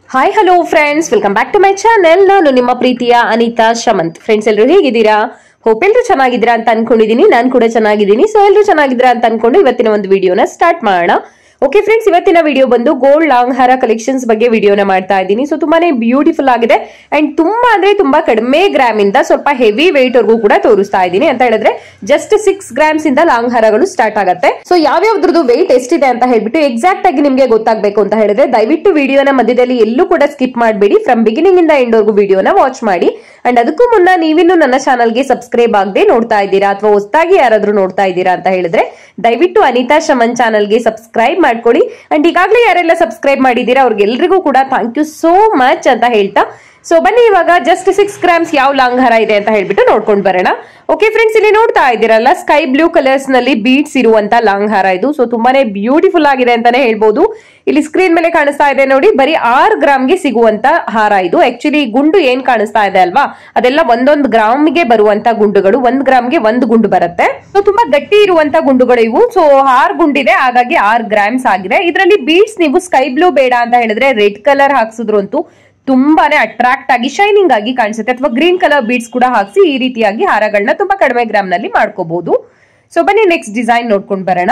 hi hello friends welcome back to my channel ನಾನು ನಿಮ್ಮ ಪ್ರೀತಿಯ ಅನಿತಾ ಶಮಂತ್ ಫ್ರೆಂಡ್ಸ್ ಎಲ್ಲರೂ ಹೇಗಿದ್ದೀರಾ ಹೋಪ್ ಎಲ್ಲರೂ ಚೆನ್ನಾಗಿದ್ದೀರಾ ಅಂತ ಅನ್ಕೊಂಡಿದೀನಿ ನಾನು ಕೂಡ ಚೆನ್ನಾಗಿದ್ದೀನಿ ಸೊ ಎಲ್ಲರೂ ಚೆನ್ನಾಗಿದ್ದೀರಾ ಅಂತ ಅನ್ಕೊಂಡು ಇವತ್ತಿನ ಒಂದು ವಿಡಿಯೋನ ಸ್ಟಾರ್ಟ್ ಮಾಡೋಣ ಓಕೆ ಫ್ರೆಂಡ್ಸ್ ಇವತ್ತಿನ ವಿಡಿಯೋ ಬಂದು ಗೋಲ್ಡ್ ಲಾಂಗ್ ಹಾರ ಕಲೆಕ್ಷನ್ಸ್ ಬಗ್ಗೆ ವಿಡಿಯೋನ ಮಾಡ್ತಾ ಇದ್ದೀನಿ ಸೊ ತುಂಬಾನೇ ಬ್ಯೂಟಿಫುಲ್ ಆಗಿದೆ ಅಂಡ್ ತುಂಬಾ ಅಂದ್ರೆ ತುಂಬಾ ಕಡಿಮೆ ಗ್ರಾಮ್ ಇಂದ ಸ್ವಲ್ಪ ಹೆವಿ ವೆಯ್ಟ್ ವರ್ಗೂ ಕೂಡ ತೋರಿಸ್ತಾ ಇದ್ದೀನಿ ಅಂತ ಹೇಳಿದ್ರೆ ಜಸ್ಟ್ ಸಿಕ್ಸ್ ಗ್ರಾಮ್ಸ್ ಇಂದ ಲಾಂಗ್ ಹಾರಗಳು ಸ್ಟಾರ್ಟ್ ಆಗುತ್ತೆ ಸೊ ಯಾವ್ಯಾವ್ದ್ರದ್ದು ವೆಯ್ಟ್ ಎಷ್ಟಿದೆ ಅಂತ ಹೇಳ್ಬಿಟ್ಟು ಎಕ್ಸಾಕ್ಟ್ ಆಗಿ ನಿಮ್ಗೆ ಗೊತ್ತಾಗಬೇಕು ಅಂತ ಹೇಳಿದ್ರೆ ದಯವಿಟ್ಟು ವಿಡಿಯೋನ ಮಧ್ಯದಲ್ಲಿ ಎಲ್ಲೂ ಕೂಡ ಸ್ಕಿಪ್ ಮಾಡಬೇಡಿ ಫ್ರಮ್ ಬಿಗಿನಿಂಗ್ ಇಂದ ಎಂಡ್ ವರ್ಗೂ ವಿಡಿಯೋನ ವಾಚ್ ಮಾಡಿ ಅಂಡ್ ಅದಕ್ಕೂ ಮುನ್ನ ನೀವಿನ್ನು ನನ್ನ ಚಾನಲ್ಗೆ ಸಬ್ಸ್ಕ್ರೈಬ್ ಆಗದೆ ನೋಡ್ತಾ ಇದ್ದೀರಾ ಅಥವಾ ಹೊಸದಾಗಿ ಯಾರಾದ್ರೂ ನೋಡ್ತಾ ಇದ್ದೀರಾ ಅಂತ ಹೇಳಿದ್ರೆ ದಯವಿಟ್ಟು ಅನಿತಾ ಶಮನ್ ಚಾನಲ್ಗೆ ಸಬ್ಸ್ಕ್ರೈಬ್ ಮಾಡ್ಕೊಳ್ಳಿ ಅಂಡ್ ಈಗಾಗಲೇ ಯಾರೆಲ್ಲ ಸಬ್ಸ್ಕ್ರೈಬ್ ಮಾಡಿದ್ದೀರಾ ಅವ್ರಿಗೆಲ್ರಿಗೂ ಕೂಡ ಥ್ಯಾಂಕ್ ಯು ಸೋ ಮಚ್ ಅಂತ ಹೇಳ್ತಾ ಸೊ ಬನ್ನಿ ಇವಾಗ ಜಸ್ಟ್ ಸಿಕ್ಸ್ ಗ್ರಾಮ್ಸ್ ಯಾವ ಲಾಂಗ್ ಹಾರ ಇದೆ ಅಂತ ಹೇಳ್ಬಿಟ್ಟು ನೋಡ್ಕೊಂಡು ಬರೋಣ ಓಕೆ ಫ್ರೆಂಡ್ಸ್ ಇಲ್ಲಿ ನೋಡ್ತಾ ಇದ್ದೀರಲ್ಲ ಸ್ಕೈ ಬ್ಲೂ ಕಲರ್ಸ್ ನಲ್ಲಿ ಬೀಡ್ಸ್ ಇರುವಂತ ಲಾಂಗ್ ಹಾರ ಇದು ಸೊ ತುಂಬಾನೇ ಬ್ಯೂಟಿಫುಲ್ ಆಗಿದೆ ಅಂತಾನೆ ಹೇಳ್ಬೋದು ಇಲ್ಲಿ ಸ್ಕ್ರೀನ್ ಮೇಲೆ ಕಾಣಿಸ್ತಾ ಇದೆ ನೋಡಿ ಬರೀ ಆರ್ ಗ್ರಾಮ್ಗೆ ಸಿಗುವಂತ ಹಾರ ಇದು ಆಕ್ಚುಲಿ ಗುಂಡು ಏನ್ ಕಾಣಿಸ್ತಾ ಇದೆ ಅಲ್ವಾ ಅದೆಲ್ಲ ಒಂದೊಂದು ಗ್ರಾಮ್ಗೆ ಬರುವಂತ ಗುಂಡುಗಳು ಒಂದ್ ಗ್ರಾಮ್ಗೆ ಒಂದು ಗುಂಡು ಬರುತ್ತೆ ಸೊ ತುಂಬಾ ಗಟ್ಟಿ ಇರುವಂತ ಗುಂಡುಗಳು ಇವು ಸೊ ಆರ್ ಗುಂಡಿದೆ ಹಾಗಾಗಿ ಆರ್ ಗ್ರಾಮ್ಸ್ ಆಗಿದೆ ಇದರಲ್ಲಿ ಬೀಡ್ಸ್ ನೀವು ಸ್ಕೈ ಬ್ಲೂ ಬೇಡ ಅಂತ ಹೇಳಿದ್ರೆ ರೆಡ್ ಕಲರ್ ಹಾಕ್ಸಿದ್ರು ಅಂತೂ ತುಂಬಾನೇ ಅಟ್ರಾಕ್ಟ್ ಆಗಿ ಶೈನಿಂಗ್ ಆಗಿ ಕಾಣಿಸುತ್ತೆ ಅಥವಾ ಗ್ರೀನ್ ಕಲರ್ ಬೀಡ್ಸ್ ಕೂಡ ಹಾಕ್ಸಿ ಈ ರೀತಿಯಾಗಿ ಹಾರಗಳನ್ನ ತುಂಬಾ ಕಡಿಮೆ ಗ್ರಾಮ್ ನಲ್ಲಿ ಮಾಡ್ಕೋಬಹುದು ಸೊ ಬನ್ನಿ ನೆಕ್ಸ್ಟ್ ಡಿಸೈನ್ ನೋಡ್ಕೊಂಡು ಬರೋಣ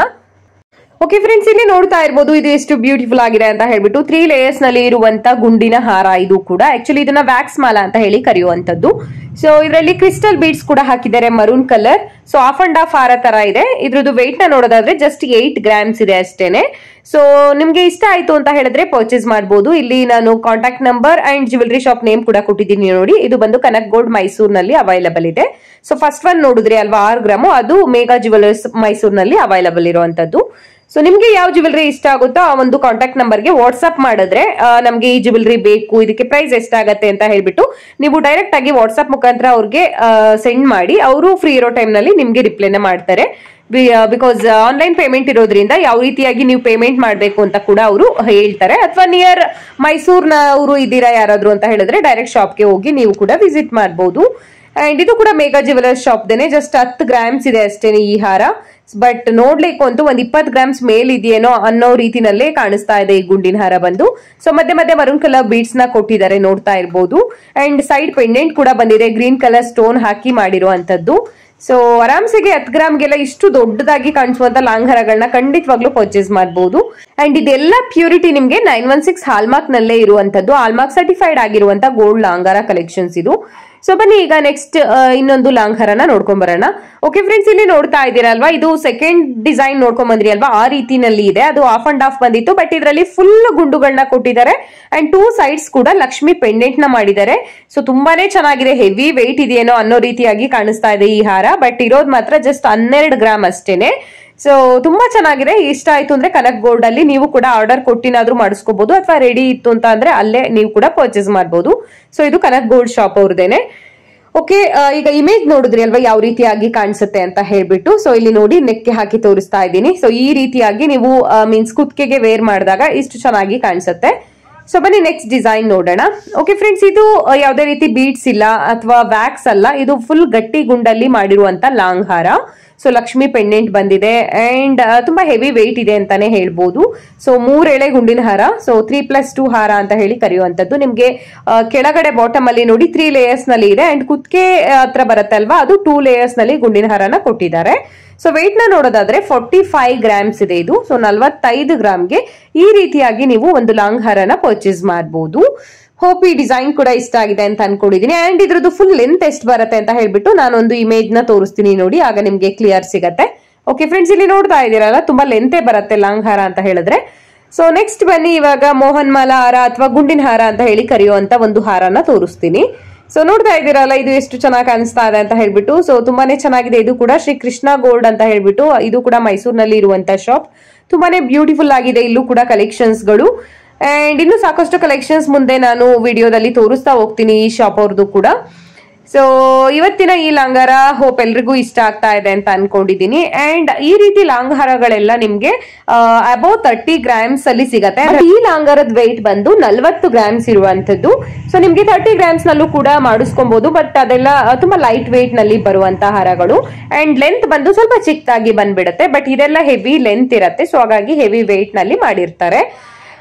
ಓಕೆ ಫ್ರೆಂಡ್ಸ್ ಇಲ್ಲಿ ನೋಡ್ತಾ ಇರ್ಬೋದು ಇದು ಎಷ್ಟು ಬ್ಯೂಟಿಫುಲ್ ಆಗಿದೆ ಅಂತ ಹೇಳ್ಬಿಟ್ಟು ತ್ರೀ ಲೇಯರ್ಸ್ ನಲ್ಲಿ ಇರುವಂತ ಗುಂಡಿನ ಹಾರ ಇದು ಕೂಡ ಆಕ್ಚುಲಿ ಇದನ್ನ ವ್ಯಾಕ್ಸ್ ಮಾಲ ಅಂತ ಹೇಳಿ ಕರೆಯುವಂತದ್ದು ಸೊ ಇದರಲ್ಲಿ ಕ್ರಿಸ್ಟಲ್ ಬೀಡ್ಸ್ ಕೂಡ ಹಾಕಿದ್ದಾರೆ maroon colour so half and half ಹಾರ ತರ ಇದೆ ಇದ್ರದ್ದು ವೆಯ್ಟ್ ನ ನೋಡೋದಾದ್ರೆ ಜಸ್ಟ್ ಏಟ್ ಗ್ರಾಮ್ಸ್ ಇದೆ ಅಷ್ಟೇನೆ ಸೊ ನಿಮ್ಗೆ ಇಷ್ಟ ಆಯ್ತು ಅಂತ ಹೇಳಿದ್ರೆ ಪರ್ಚೇಸ್ ಮಾಡಬಹುದು ಇಲ್ಲಿ ನಾನು contact number and jewellery shop name ಕೂಡ ಕೊಟ್ಟಿದ್ದೀನಿ ನೋಡಿ ಇದು ಬಂದು ಕನಕ್ ಗೋಲ್ಡ್ ಮೈಸೂರಿನಲ್ಲಿ ಅವೈಲಬಲ್ ಇದೆ ಸೊ ಫಸ್ಟ್ ಒನ್ ನೋಡಿದ್ರಿ ಅಲ್ವಾ ಆರು ಗ್ರಾಮು ಅದು ಮೇಗಾ ಜ್ಯುವೆಲರ್ಸ್ ಮೈಸೂರಿನಲ್ಲಿ ಅವೈಲಬಲ್ ಇರುವಂತದ್ದು ಸೊ ನಿಮ್ಗೆ ಯಾವ ಜ್ಯುವೆಲರಿ ಇಷ್ಟ ಆಗುತ್ತೋ ಆ ಒಂದು ಕಾಂಟ್ಯಾಕ್ಟ್ ನಂಬರ್ಗೆ ವಾಟ್ಸ್ಆಪ್ ಮಾಡಿದ್ರೆ ಆ, ನಮ್ಗೆ ಈ ಜ್ಯುವೆಲರಿ ಬೇಕು ಇದಕ್ಕೆ ಪ್ರೈಸ್ ಎಷ್ಟಾಗತ್ತೆ ಅಂತ ಹೇಳ್ಬಿಟ್ಟು ನೀವು ಡೈರೆಕ್ಟ್ ಆಗಿ ವಾಟ್ಸ್ಆಪ್ ಮುಖಾಂತರ ಅವ್ರಿಗೆ ಸೆಂಡ್ ಮಾಡಿ ಅವರು ಫ್ರೀ ಇರೋ time ನಲ್ಲಿ ನಿಮ್ಗೆ ರಿಪ್ಲೈನ ಮಾಡ್ತಾರೆ ಬಿಕಾಸ್ ಆನ್ಲೈನ್ ಪೇಮೆಂಟ್ ಇರೋದ್ರಿಂದ ಯಾವ ರೀತಿಯಾಗಿ ನೀವು ಪೇಮೆಂಟ್ ಮಾಡಬೇಕು ಅಂತ ಕೂಡ ಅವರು ಹೇಳ್ತಾರೆ ಅಥವಾ ನಿಯರ್ ಮೈಸೂರ್ನವರು ಇದ್ದೀರಾ ಯಾರಾದ್ರು ಅಂತ ಹೇಳಿದ್ರೆ ಡೈರೆಕ್ಟ್ ಶಾಪ್ಗೆ ಹೋಗಿ ನೀವು ಕೂಡ ವಿಸಿಟ್ ಮಾಡಬಹುದು ಅಂಡ್ ಇದು ಕೂಡ ಮೇಗಾ ಜ್ಯುವೆಲರ್ಸ್ ಶಾಪ್ದೇನೆ ಜಸ್ಟ್ ಹತ್ತು ಗ್ರಾಮ್ಸ್ ಇದೆ ಅಷ್ಟೇನೆ ಈ ಹಾರ ಬಟ್ ನೋಡ್ಲಿಕ್ಕೆ ಅಂತೂ ಒಂದ್ ಇಪ್ಪತ್ತು ಗ್ರಾಮ್ಸ್ ಮೇಲ್ ಇದೆಯೇನೋ ಅನ್ನೋ ರೀತಿನಲ್ಲೇ ಕಾಣಿಸ್ತಾ ಇದೆ ಈ ಗುಂಡಿನ ಹಾರ ಬಂದು ಸೊ ಮಧ್ಯೆ ಮಧ್ಯೆ ಮರೂನ್ ಕಲರ್ ಬೀಡ್ಸ್ ನ ಕೊಟ್ಟಿದ್ದಾರೆ ನೋಡ್ತಾ ಇರ್ಬೋದು ಅಂಡ್ ಸೈಡ್ ಪೆಂಡೆಂಟ್ ಕೂಡ ಬಂದಿದೆ ಗ್ರೀನ್ ಕಲರ್ ಸ್ಟೋನ್ ಹಾಕಿ ಮಾಡಿರುವಂತದ್ದು ಸೊ ಆರಾಮ್ಸೆಗೆ ಹತ್ತು ಗ್ರಾಮ್ಗೆಲ್ಲ ಇಷ್ಟು ದೊಡ್ಡದಾಗಿ ಕಾಣಿಸುವಂತ ಲಾಂಗ್ ಹಾರಗಳನ್ನ ಖಂಡಿತವಾಗ್ಲೂ ಪರ್ಚೇಸ್ ಮಾಡಬಹುದು ಅಂಡ್ ಇದೆಲ್ಲ ಪ್ಯೂರಿಟಿ ನಿಮ್ಗೆ ನೈನ್ ಒನ್ ಸಿಕ್ಸ್ ಹಾಲ್ಮಾರ್ಕ್ ನಲ್ಲೇ ಇರುವಂತದ್ದು ಹಾಲ್ಮಾರ್ಕ್ ಸರ್ಟಿಫೈಡ್ ಆಗಿರುವಂತ ಗೋಲ್ಡ್ ಲಾಂಗ್ ಹಾರ ಕಲೆಕ್ಷನ್ಸ್ ಇದು ಸೊ ಬನ್ನಿ ಈಗ ನೆಕ್ಸ್ಟ್ ಇನ್ನೊಂದು ಲಾಂಗ್ ಹಾರನ ನೋಡ್ಕೊಂಡ್ ಬರೋಣ ಓಕೆ ಫ್ರೆಂಡ್ಸ್ ಇಲ್ಲಿ ನೋಡ್ತಾ ಇದ್ದೀರಲ್ವಾ ಇದು ಸೆಕೆಂಡ್ ಡಿಸೈನ್ ನೋಡ್ಕೊಂಡ್ ಬಂದ್ರಿ ಅಲ್ವಾ ಆ ರೀತಿನಲ್ಲಿ ಇದೆ ಅದು ಆಫ್ ಅಂಡ್ ಆಫ್ ಬಂದಿತ್ತು ಬಟ್ ಇದರಲ್ಲಿ ಫುಲ್ ಗುಂಡುಗಳನ್ನ ಕೊಟ್ಟಿದ್ದಾರೆ ಅಂಡ್ ಟೂ ಸೈಡ್ಸ್ ಕೂಡ ಲಕ್ಷ್ಮಿ ಪೆಂಡೆಂಟ್ ನ ಮಾಡಿದ್ದಾರೆ ಸೊ ತುಂಬಾನೇ ಚೆನ್ನಾಗಿದೆ ಹೆವಿ ವೆಯ್ಟ್ ಇದೆಯೇನೋ ಅನ್ನೋ ರೀತಿಯಾಗಿ ಕಾಣಿಸ್ತಾ ಇದೆ ಈ ಹಾರ ಬಟ್ ಇರೋದು ಮಾತ್ರ ಜಸ್ಟ್ ಹನ್ನೆರಡು ಗ್ರಾಮ್ ಅಷ್ಟೇನೆ ಸೊ ತುಂಬಾ ಚೆನ್ನಾಗಿದೆ ಇಷ್ಟ ಆಯ್ತು ಅಂದ್ರೆ ಕನಕ್ ಗೋಲ್ಡ್ ಅಲ್ಲಿ ನೀವು ಕೂಡ ಆರ್ಡರ್ ಕೊಟ್ಟಿನಾದ್ರೂ ಮಾಡಿಸ್ಕೋಬಹುದು ಅಥವಾ ರೆಡಿ ಇತ್ತು ಅಂತ ಅಂದ್ರೆ ಅಲ್ಲೇ ನೀವು ಕೂಡ ಪರ್ಚೇಸ್ ಮಾಡಬಹುದು ಸೊ ಇದು ಕನಕ್ ಗೋಲ್ಡ್ ಶಾಪ್ ಅವ್ರದೇನೆ ಓಕೆ ಈಗ ಇಮೇಜ್ ನೋಡಿದ್ರಿ ಅಲ್ವಾ ಯಾವ ರೀತಿಯಾಗಿ ಕಾಣಿಸುತ್ತೆ ಅಂತ ಹೇಳ್ಬಿಟ್ಟು ಸೊ ಇಲ್ಲಿ ನೋಡಿ ನೆಕ್ಗೆ ಹಾಕಿ ತೋರಿಸ್ತಾ ಇದ್ದೀನಿ ಸೊ ಈ ರೀತಿಯಾಗಿ ನೀವು ಮೀನ್ಸ್ ಕುತ್ತಿಗೆಗೆ ವೇರ್ ಮಾಡಿದಾಗ ಇಷ್ಟು ಚೆನ್ನಾಗಿ ಕಾಣಿಸುತ್ತೆ ಸೊ ಬನ್ನಿ ನೆಕ್ಸ್ಟ್ ಡಿಸೈನ್ ನೋಡೋಣ ಓಕೆ ಫ್ರೆಂಡ್ಸ್ ಇದು ಆ, ಯಾವುದೇ ರೀತಿ ಬೀಡ್ಸ್ ಇಲ್ಲ ಅಥವಾ ವ್ಯಾಕ್ಸ್ ಅಲ್ಲ ಇದು ಫುಲ್ ಗಟ್ಟಿ ಗುಂಡಲ್ಲಿ ಮಾಡಿರುವಂತ ಲಾಂಗ್ ಹಾರ ಸೊ ಲಕ್ಷ್ಮಿ ಪೆಂಡೆಂಟ್ ಬಂದಿದೆ ಅಂಡ್ ತುಂಬಾ ಹೆವಿ ವೆಯ್ಟ್ ಇದೆ ಅಂತಾನೆ ಹೇಳ್ಬೋದು ಸೊ ಮೂರ್ ಎಳೆ ಗುಂಡಿನ ಹಾರ ಸೊ ತ್ರೀ ಪ್ಲಸ್ ಟೂ ಹಾರ ಅಂತ ಹೇಳಿ ಕರೆಯುವಂತದ್ದು ನಿಮ್ಗೆ ಆ, ಕೆಳಗಡೆ ಬಾಟಮ್ ಅಲ್ಲಿ ನೋಡಿ ತ್ರೀ ಲೇಯರ್ಸ್ ನಲ್ಲಿ ಇದೆ ಅಂಡ್ ಕುತ್ಕೆ ಹತ್ರ ಬರುತ್ತೆ ಅಲ್ವಾ ಅದು ಟೂ ಲೇಯರ್ಸ್ ನಲ್ಲಿ ಗುಂಡಿನ ಹಾರನ ಕೊಟ್ಟಿದ್ದಾರೆ ಸೊ ವೆಯ್ಟ್ ನ ನೋಡೋದಾದ್ರೆ ಫಾರ್ಟಿ ಫೈವ್ ಗ್ರಾಮ್ಸ್ ಇದೆ ಇದು ಸೊ ನಲ್ವತ್ತೈದು ಗ್ರಾಮ್ಗೆ ಈ ರೀತಿಯಾಗಿ ನೀವು ಒಂದು ಲಾಂಗ್ ಹಾರನ ಪರ್ಚೇಸ್ ಮಾಡಬಹುದು ಹೋಪ್ ಈ ಡಿಸೈನ್ ಕೂಡ ಇಷ್ಟ ಆಗಿದೆ ಅಂತ ಅನ್ಕೊಂಡಿದೀನಿ ಅಂಡ್ ಇದ್ರದ್ದು ಫುಲ್ ಲೆಂತ್ ಎಷ್ಟು ಬರುತ್ತೆ ಅಂತ ಹೇಳ್ಬಿಟ್ಟು ನಾನೊಂದು ಇಮೇಜ್ ನ ತೋರಿಸ್ತೀನಿ ನೋಡಿ ಆಗ ನಿಮ್ಗೆ ಕ್ಲಿಯರ್ ಸಿಗತ್ತೆ ಓಕೆ ಫ್ರೆಂಡ್ಸ್ ಇಲ್ಲಿ ನೋಡ್ತಾ ಇದ್ದೀರಲ್ಲ ತುಂಬಾ ಲೆಂತೆ ಬರುತ್ತೆ ಲಾಂಗ್ ಹಾರ ಅಂತ ಹೇಳಿದ್ರೆ ಸೊ ನೆಕ್ಸ್ಟ್ ಬನ್ನಿ ಇವಾಗ ಮೋಹನ್ ಮಾಲಾ ಹಾರ ಅಥವಾ ಗುಂಡಿನ ಹಾರ ಅಂತ ಹೇಳಿ ಕರೆಯುವಂತ ಒಂದು ಹಾರನ ತೋರಿಸ್ತೀನಿ ಸೊ ನೋಡ್ತಾ ಇದ್ದೀರಲ್ಲ ಇದು ಎಷ್ಟು ಚೆನ್ನಾಗಿ ಕಾಣಿಸ್ತಾ ಇದೆ ಅಂತ ಹೇಳ್ಬಿಟ್ಟು ಸೊ ತುಂಬಾನೇ ಚೆನ್ನಾಗಿದೆ ಇದು ಕೂಡ ಶ್ರೀ ಕೃಷ್ಣ ಗೋಲ್ಡ್ ಅಂತ ಹೇಳ್ಬಿಟ್ಟು ಇದು ಕೂಡ ಮೈಸೂರಿನಲ್ಲಿ ಇರುವಂತ ಶಾಪ್ ತುಂಬಾನೇ ಬ್ಯೂಟಿಫುಲ್ ಆಗಿದೆ ಇಲ್ಲೂ ಕೂಡ ಕಲೆಕ್ಷನ್ಸ್ ಗಳು ಅಂಡ್ ಇನ್ನು ಸಾಕಷ್ಟು ಕಲೆಕ್ಷನ್ಸ್ ಮುಂದೆ ನಾನು ವಿಡಿಯೋದಲ್ಲಿ ತೋರಿಸ್ತಾ ಹೋಗ್ತೀನಿ ಈ ಶಾಪ್ ಅವ್ರದ್ದು ಕೂಡ ಸೊ ಇವತ್ತಿನ ಈ ಲಾಂಗಾರ ಹೋಪ್ ಎಲ್ರಿಗೂ ಇಷ್ಟ ಆಗ್ತಾ ಇದೆ ಅಂತ ಅನ್ಕೊಂಡಿದೀನಿ ಅಂಡ್ ಈ ರೀತಿ ಲಾಂಗ್ ಹಾರಗಳೆಲ್ಲ ನಿಮ್ಗೆ ಅಬೌವ್ ತರ್ಟಿ ಗ್ರಾಮ್ಸ್ ಅಲ್ಲಿ ಸಿಗತ್ತೆ And ಈ ಲಾಂಗಾರದ ವೆಯ್ಟ್ ಬಂದು ನಲ್ವತ್ತು ಗ್ರಾಮ್ಸ್ ಇರುವಂತದ್ದು ಸೊ ನಿಮ್ಗೆ ತರ್ಟಿ ಗ್ರಾಮ್ಸ್ ನಲ್ಲೂ ಕೂಡ ಮಾಡಿಸ್ಕೊಬಹುದು ಬಟ್ ಅದೆಲ್ಲ ಆ, ತುಂಬಾ ಲೈಟ್ ವೆಯ್ಟ್ ನಲ್ಲಿ ಬರುವಂತ ಹಾರಗಳು ಅಂಡ್ ಲೆಂತ್ ಬಂದು ಸ್ವಲ್ಪ ಚಿಕ್ಕದಾಗಿ ಬಂದ್ಬಿಡುತ್ತೆ ಬಟ್ ಇದೆಲ್ಲ ಹೆವಿ ಲೆಂತ್ ಇರತ್ತೆ ಸೊ ಹಾಗಾಗಿ ಹೆವಿ ವೆಯ್ಟ್ ನಲ್ಲಿ ಮಾಡಿರ್ತಾರೆ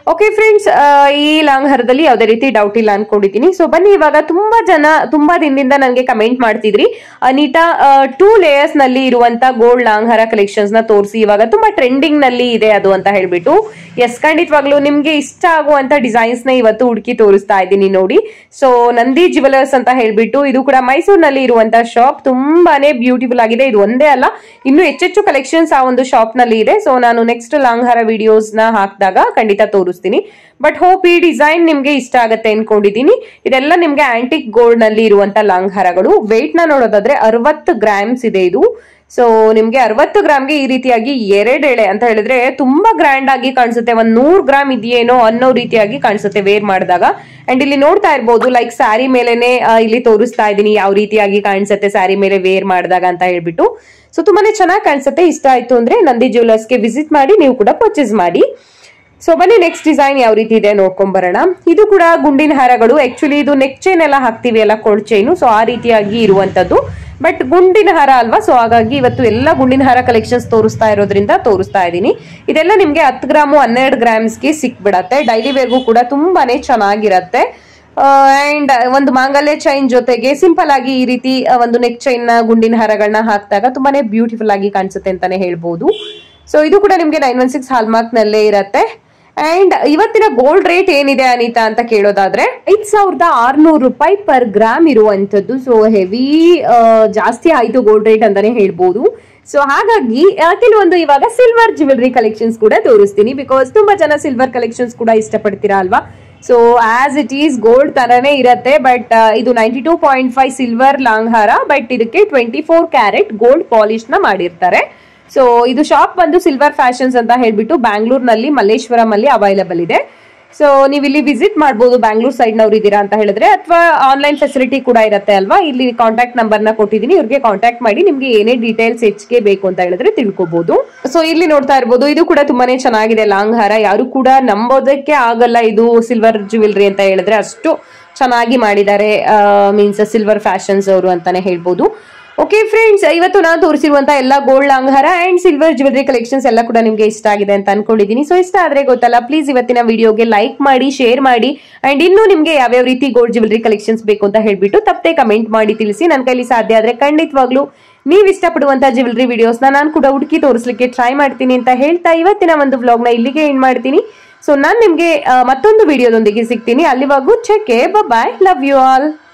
ಓಕೆ ಫ್ರೆಂಡ್ಸ್ ಈ ಲಾಂಗ್ ಹರದಲ್ಲಿ ಯಾವುದೇ ರೀತಿ ಡೌಟ್ ಇಲ್ಲ ಅನ್ಕೊಂಡಿದ್ದೀನಿ ಸೊ ಬನ್ನಿ ಇವಾಗ ತುಂಬಾ ಜನ ತುಂಬಾ ದಿನದಿಂದ ನನಗೆ ಕಮೆಂಟ್ ಮಾಡ್ತಿದ್ರಿ ಅನಿತಾ ಟೂ ಲೇಯರ್ಸ್ ನಲ್ಲಿ ಇರುವಂತ ಗೋಲ್ಡ್ ಲಾಂಗ್ ಹರ ಕಲೆಕ್ಷನ್ಸ್ ನ ತೋರಿಸಿ ಇವಾಗ ತುಂಬಾ ಟ್ರೆಂಡಿಂಗ್ ನಲ್ಲಿ ಇದೆ ಅದು ಅಂತ ಹೇಳ್ಬಿಟ್ಟು ಎಸ್ ಖಂಡಿತವಾಗ್ಲೂ ನಿಮ್ಗೆ ಇಷ್ಟ ಆಗುವಂತ ಡಿಸೈನ್ಸ್ ನ ಇವತ್ತು ಹುಡುಕಿ ತೋರಿಸ್ತಾ ಇದ್ದೀನಿ ನೋಡಿ ಸೊ ನಂದಿ ಜ್ಯುವೆಲರ್ಸ್ ಅಂತ ಹೇಳ್ಬಿಟ್ಟು ಇದು ಕೂಡ ಮೈಸೂರಿನಲ್ಲಿ ಇರುವಂತ ಶಾಪ್ ತುಂಬಾನೇ ಬ್ಯೂಟಿಫುಲ್ ಆಗಿದೆ ಇದು ಒಂದೇ ಅಲ್ಲ ಇನ್ನು ಹೆಚ್ಚೆಚ್ಚು ಕಲೆಕ್ಷನ್ಸ್ ಆ ಒಂದು ಶಾಪ್ ನಲ್ಲಿ ಇದೆ ಸೊ ನಾನು ನೆಕ್ಸ್ಟ್ ಲಾಂಗ್ ಹಾರ ವಿಡಿಯೋಸ್ ನ ಹಾಕಿದಾಗ ಖಂಡಿತ ತೋರಿಸ್ತೀನಿ ಬಟ್ ಹೋಪ್ ಈ ಡಿಸೈನ್ ನಿಮ್ಗೆ ಇಷ್ಟ ಆಗತ್ತೆ ಅನ್ಕೊಂಡಿದೀನಿ ಇದೆಲ್ಲ ನಿಮ್ಗೆ ಆಂಟಿಕ್ ಗೋಲ್ಡ್ ನಲ್ಲಿ ಇರುವಂತ ಲಾಂಗ್ ಹಾರಗಳು ವೆಯ್ಟ್ ನ ನೋಡೋದಾದ್ರೆ ಅರವತ್ತು ಗ್ರಾಮ್ಸ್ ಇದೆ ಇದು ಸೊ ನಿಮ್ಗೆ ಅರವತ್ತು ಗ್ರಾಮ್ಗೆ ಈ ರೀತಿಯಾಗಿ ಎರಡ್ ಎಳೆ ಅಂತ ಹೇಳಿದ್ರೆ ತುಂಬಾ ಗ್ರ್ಯಾಂಡ್ ಆಗಿ ಕಾಣಿಸುತ್ತೆ ಒಂದ್ ನೂರ್ ಗ್ರಾಮ್ ಇದೆಯೇನೋ ಅನ್ನೋ ರೀತಿಯಾಗಿ ಕಾಣಿಸುತ್ತೆ ವೇರ್ ಮಾಡಿದಾಗ ಅಂಡ್ ಇಲ್ಲಿ ನೋಡ್ತಾ ಇರ್ಬೋದು ಲೈಕ್ ಸ್ಯಾರಿ ಮೇಲೆನೆ ಆ, ಇಲ್ಲಿ ತೋರಿಸ್ತಾ ಇದ್ದೀನಿ ಯಾವ ರೀತಿಯಾಗಿ ಕಾಣಿಸುತ್ತೆ ಸ್ಯಾರಿ ಮೇಲೆ ವೇರ್ ಮಾಡಿದಾಗ ಅಂತ ಹೇಳ್ಬಿಟ್ಟು ಸೊ ತುಂಬಾನೇ ಚೆನ್ನಾಗಿ ಕಾಣಿಸುತ್ತೆ ಇಷ್ಟ ಆಯ್ತು ಅಂದ್ರೆ ನಂದಿ ಜ್ಯುವೆಲರ್ಸ್ಗೆ ವಿಸಿಟ್ ಮಾಡಿ ನೀವು ಕೂಡ ಪರ್ಚೇಸ್ ಮಾಡಿ ಸೊ ಬನ್ನಿ ನೆಕ್ಸ್ಟ್ ಡಿಸೈನ್ ಯಾವ ರೀತಿ ಇದೆ ನೋಡ್ಕೊಂಡ್ ಬರೋಣ ಇದು ಕೂಡ ಗುಂಡಿನ ಹಾರಗಳು ಆಕ್ಚುಲಿ ಇದು ನೆಕ್ ಚೈನ್ ಎಲ್ಲ ಹಾಕ್ತಿವಿ ಅಲ್ಲ ಕೋಲ್ಡ್ ಚೈನು ಸೊ ಆ ರೀತಿಯಾಗಿ ಇರುವಂತದ್ದು ಬಟ್ ಗುಂಡಿನ ಹಾರ ಅಲ್ವಾ ಸೊ ಹಾಗಾಗಿ ಇವತ್ತು ಎಲ್ಲ ಗುಂಡಿನ ಹಾರ ಕಲೆಕ್ಷನ್ಸ್ ತೋರಿಸ್ತಾ ಇರೋದ್ರಿಂದ ತೋರಿಸ್ತಾ ಇದ್ದೀನಿ ಇದೆಲ್ಲ ನಿಮ್ಗೆ ಹತ್ತು ಗ್ರಾಮು ಹನ್ನೆರಡು ಗ್ರಾಮ್ಸ್ಗೆ ಸಿಕ್ಬಿಡತ್ತೆ ಡೈಲಿ ವೇರ್ಗೂ ಕೂಡ ತುಂಬಾನೇ ಚೆನ್ನಾಗಿರತ್ತೆ ಅಂಡ್ ಒಂದು ಮಾಂಗಲ್ಯ ಚೈನ್ ಜೊತೆಗೆ ಸಿಂಪಲ್ ಆಗಿ ಈ ರೀತಿ ಆ, ಒಂದು ನೆಕ್ ಚೈನ್ ನ ಗುಂಡಿನ ಹಾರಗಳನ್ನ ಹಾಕಿದಾಗ ತುಂಬಾನೇ ಬ್ಯೂಟಿಫುಲ್ ಆಗಿ ಕಾಣಿಸುತ್ತೆ ಅಂತಾನೆ ಹೇಳ್ಬೋದು ಸೊ ಇದು ಕೂಡ ನಿಮ್ಗೆ ನೈನ್ ಒನ್ ಸಿಕ್ಸ್ ಹಾಲ್ಮಾರ್ಕ್ ನಲ್ಲೇ ಇರತ್ತೆ ಅಂಡ್ ಇವತ್ತಿನ ಗೋಲ್ಡ್ ರೇಟ್ ಏನಿದೆ ಅನಿತಾ ಅಂತ ಕೇಳೋದಾದ್ರೆ ಐದ್ ಸಾವಿರದ ಆರ್ನೂರು ರೂಪಾಯಿ ಪರ್ ಗ್ರಾಮ್ ಇರುವಂತದ್ದು ಸೊ ಹೆವಿ ಜಾಸ್ತಿ ಆಯ್ತು ಗೋಲ್ಡ್ ರೇಟ್ ಅಂತಾನೆ ಹೇಳ್ಬೋದು ಸೊ ಹಾಗಾಗಿ ಆ, ಕೆಲವೊಂದು ಇವಾಗ ಸಿಲ್ವರ್ ಜ್ಯುವೆಲ್ರಿ ಕಲೆಕ್ಷನ್ಸ್ ಕೂಡ ತೋರಿಸ್ತೀನಿ ಬಿಕಾಸ್ ತುಂಬಾ ಜನ ಸಿಲ್ವರ್ ಕಲೆಕ್ಷನ್ಸ್ ಕೂಡ ಇಷ್ಟಪಡ್ತೀರಾ ಅಲ್ವಾ so as it is gold ತರನೇ ಇರತ್ತೆ ಬಟ್ ಇದು ninety two point five silver long ಹಾರ ಬಟ್ ಇದಕ್ಕೆ twenty four carat gold polish ನ ಮಾಡಿರ್ತಾರೆ ಸೊ ಇದು ಶಾಪ್ ಬಂದು ಸಿಲ್ವರ್ ಫ್ಯಾಷನ್ಸ್ ಅಂತ ಹೇಳ್ಬಿಟ್ಟು ಬ್ಯಾಂಗ್ಳೂರ್ನಲ್ಲಿ ಮಲ್ಲೇಶ್ವರಂ ಅಲ್ಲಿ ಅವೈಲಬಲ್ ಇದೆ ಸೊ ನೀವು ಇಲ್ಲಿ ವಿಸಿಟ್ ಮಾಡ್ಬೋದು ಬ್ಯಾಂಗ್ಳೂರ್ ಸೈಡ್ ನವ್ರು ಇದ್ದೀರಾ ಅಂತ ಹೇಳಿದ್ರೆ ಅಥವಾ ಆನ್ಲೈನ್ ಫೆಸಿಲಿಟಿ ಕೂಡ ಇರುತ್ತೆ ಅಲ್ವಾ ಇಲ್ಲಿ ಕಾಂಟ್ಯಾಕ್ಟ್ ನಂಬರ್ ನ ಕೊಟ್ಟಿದ್ದೀನಿ ಇವ್ರಿಗೆ ಕಾಂಟ್ಯಾಕ್ಟ್ ಮಾಡಿ ನಿಮ್ಗೆ ಏನೇ ಡೀಟೇಲ್ಸ್ ಹೆಚ್ಚಿಗೆ ಬೇಕು ಅಂತ ಹೇಳಿದ್ರೆ ತಿಳ್ಕೊಬಹುದು ಸೊ ಇಲ್ಲಿ ನೋಡ್ತಾ ಇರ್ಬೋದು ಇದು ಕೂಡ ತುಂಬಾನೇ ಚೆನ್ನಾಗಿದೆ ಲಾಂಗ್ ಹಾರ ಯಾರು ಕೂಡ ನಂಬೋದಕ್ಕೆ ಆಗಲ್ಲ ಇದು ಸಿಲ್ವರ್ ಜ್ಯುವೆಲ್ರಿ ಅಂತ ಹೇಳಿದ್ರೆ ಅಷ್ಟು ಚೆನ್ನಾಗಿ ಮಾಡಿದ್ದಾರೆ ಮೀನ್ಸ್ ಸಿಲ್ವರ್ ಫ್ಯಾಷನ್ಸ್ ಅವರು ಅಂತಾನೆ ಹೇಳ್ಬೋದು ಓಕೆ ಫ್ರೆಂಡ್ಸ್ ಇವತ್ತು ನಾನು ತೋರಿಸಿರುವಂತ ಎಲ್ಲ ಗೋಲ್ಡ್ ಅಂಗಾರ ಅಂಡ್ ಸಿಲ್ವರ್ ಜ್ಯುವೆಲರಿ ಕಲೆಕ್ಷನ್ಸ್ ಎಲ್ಲ ಕೂಡ ನಿಮ್ಗೆ ಇಷ್ಟ ಆಗಿದೆ ಅಂತ ಅನ್ಕೊಂಡಿದ್ದೀನಿ ಸೊ ಇಷ್ಟ ಆದ್ರೆ ಗೊತ್ತಲ್ಲ ಪ್ಲೀಸ್ ಇವತ್ತಿನ ವಿಡಿಯೋಗೆ ಲೈಕ್ ಮಾಡಿ ಶೇರ್ ಮಾಡಿ ಅಂಡ್ ಇನ್ನೂ ನಿಮ್ಗೆ ಯಾವ್ಯಾವ ರೀತಿ ಗೋಲ್ಡ್ ಜ್ಯುವೆಲರಿ ಕಲೆಕ್ಷನ್ಸ್ ಬೇಕು ಅಂತ ಹೇಳ್ಬಿಟ್ಟು ತಪ್ಪದೆ ಕಮೆಂಟ್ ಮಾಡಿ ತಿಳಿಸಿ ನನ್ನ ಕೈಲಿ ಸಾಧ್ಯ ಆದ್ರೆ ಖಂಡಿತವಾಗ್ಲೂ ನೀವು ಇಷ್ಟಪಡುವಂತ ಜ್ಯುವೆಲರಿ ವಿಡಿಯೋಸ್ನ ನಾನು ಕೂಡ ಹುಡುಕಿ ತೋರಿಸ್ಲಿಕ್ಕೆ ಟ್ರೈ ಮಾಡ್ತೀನಿ ಅಂತ ಹೇಳ್ತಾ ಇವತ್ತಿನ ಒಂದು ವ್ಲಾಗ್ನ ಇಲ್ಲಿಗೆ ಎಂಡ್ ಮಾಡ್ತೀನಿ ಸೊ ನಾನು ನಿಮ್ಗೆ ಆ, ಮತ್ತೊಂದು ವಿಡಿಯೋದೊಂದಿಗೆ ಸಿಗ್ತೀನಿ ಅಲ್ಲಿವಾಗೂ check bye love you all